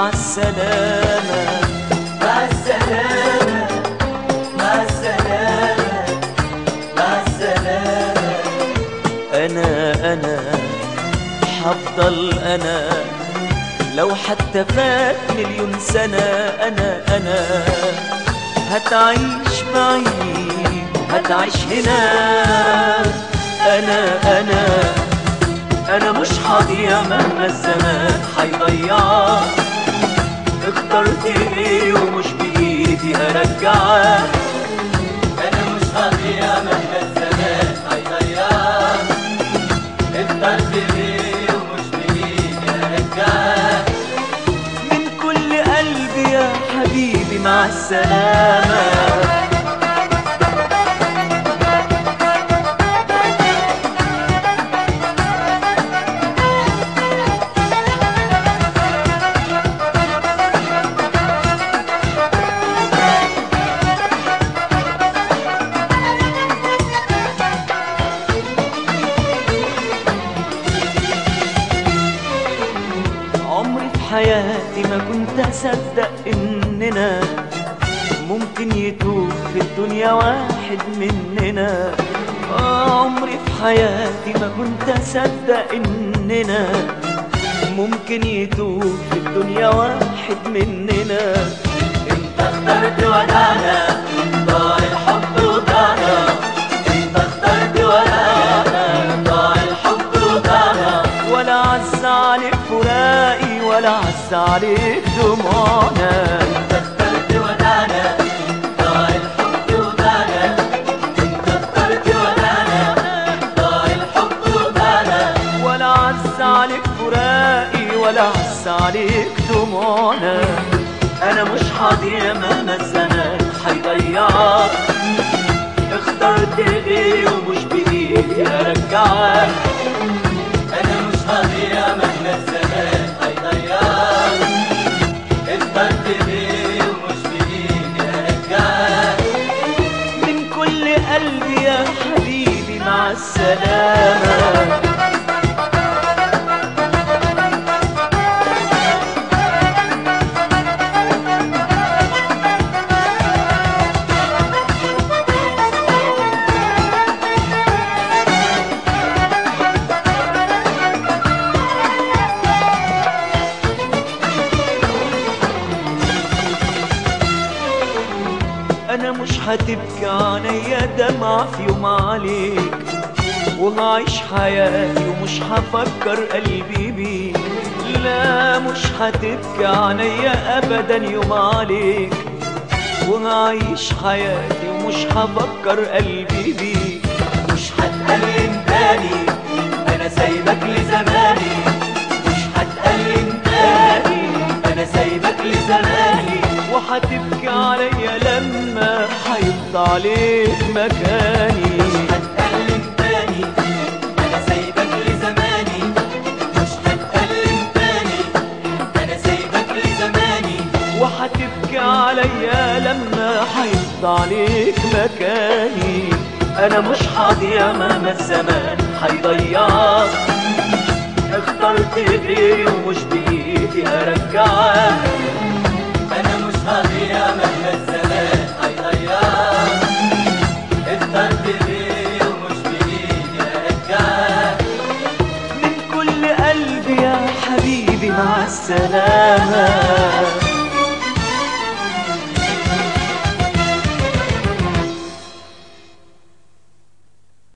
مع السلامة مع السلامة مع السلامة مع السلامة أنا أنا حفضل أنا لو حتى فات مليون سنة أنا أنا هتعيش معي هتعيش هنا أنا أنا أنا مش هضيع مهما الزمان هيضيعك اخترت ايه ومش بإيدي أرجعك أنا مش هضيع مهما الزمان هيضيعك اخترت ليه ومش بإيدي أرجعك من كل قلبي يا حبيبي مع السلامة عمري في حياتي ما كنت أصدق إننا ممكن يتوب في الدنيا واحد مننا آه عمري في حياتي ما كنت أصدق إننا ممكن يتوب في الدنيا واحد مننا انت اخترت ودانا ضاع الحب وضاعنا انت اخترت ودانا ضاع الحب وضاعنا ولا عز عليك فراقي ولا عز عليك دموعنا انت اخترت ودانا ضاع الحب وضاعنا انت اخترت ودانا ضاع الحب وضاعنا ولا عز عليك فراقي ولا عز عليك دموعنا انا مش هضيع مهما الزمان هيضيعك اخترت غيري ومش بايدي ارجعك انا مش هضيع مهما الزمان هيضيعك اخترت ليه ومش بايدي ارجعك من كل قلبي يا حبيبي مع السلامه انا مش هتبكي عينيا دمعة في يوم عليك وهعيش حياتي ومش هفكر قلبي بيك لا مش هتبكي عينيا ابدا يوم عليك وهعيش حياتي ومش هفكر قلبي بيك مش هتقلم تاني انا سايبك لزماني مش هتقلم تاني انا سايبك لزماني وهتبكي عليا لما هيفضى عليك مكاني هتقلم تاني انا سايبك لزماني مش هتقلم تاني انا سايبك لزماني وهتبكي عليا لما هيفضى عليك مكاني انا مش هضيع مهما الزمان هيضيعك اخترت غيري ومش بايدي ارجعك